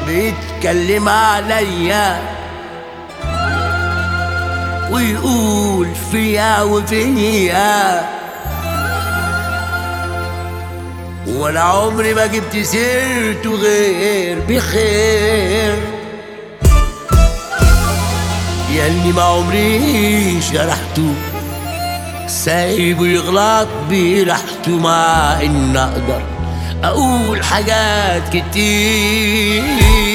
بيتكلم عليا ويقول فيا وفيا ولا عمري ما جبت سيرته غير بخير ياللي ما عمري شرحته سايبه يغلط براحته مع ان اقدر اقول حاجات كتير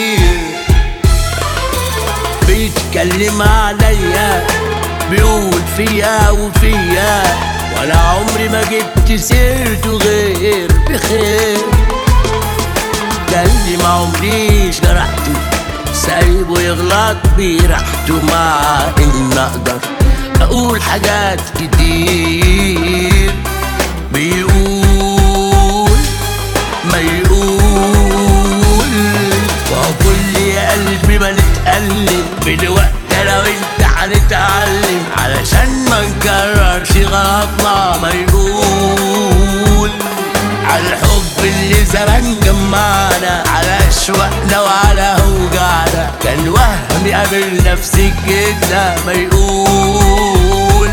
بيتكلم عليا بيقول فيا وفيا ولا عمري ما جبت سيرته غير بخير ده اللي ما عمري شرحته سايبه يغلط براحته مع ان اقدر اقول حاجات كتير بيقول ما يقول وهو كل يا قلبي ما نتألم بالوقت لو انت هنتعلم علشان ما نكررش غلطنا ما يقول على الحب اللي زمان جمعنا على اشواقنا وعلى اوجعنا كان وهم يقابل نفسك كده ما يقول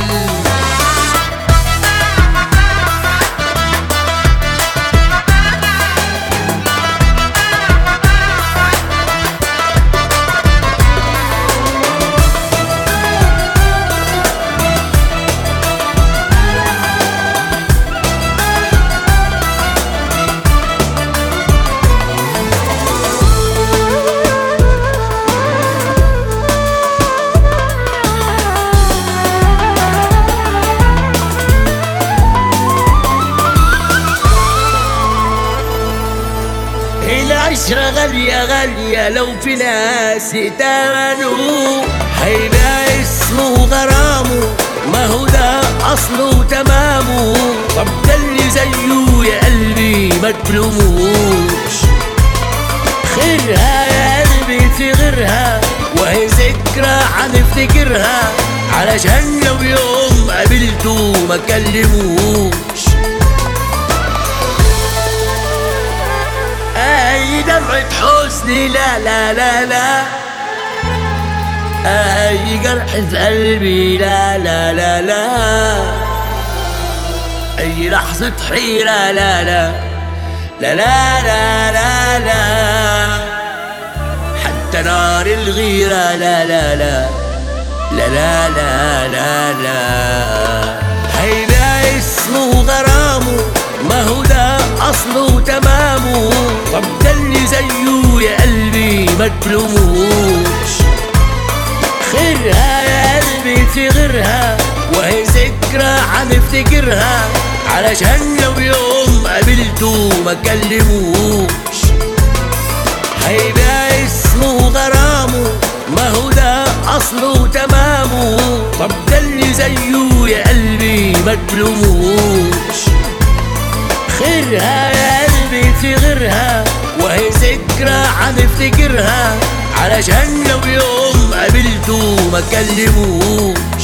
العشرة غالية غالية لو في ناس اتمنوا هيبقى اسمه غرامه ما هو ده أصله تمامه طب ده اللي زيه يا قلبي ما تلوموش خيرها يا قلبي في غيرها وهي ذكرى هنفتكرها علشان لو يوم قابلته ما كلموش اي دمعة حزن لا لا لا لا اي جرح في قلبي لا لا لا لا اي لحظة حيرة لا لا لا لا لا لا لا حتى نار الغيرة لا لا لا لا لا لا لا لا هيبقى اسمه غرامه ما هو ده اصله تمامه طب ده اللي زيه يا قلبي ما تلوموش خيرها يا قلبي في غيرها وهي ذكرى هنفتكرها علشان لو يوم قابلته ما كلموش هيبقى اسمه غرامه ما هو ده اصله تمامه طب ده اللي زيه يا قلبي ما تلوموش خيرها يا قلبي في غيرها وهي ذكرى هنفتكرها علشان لو يوم قابلته ما كلموش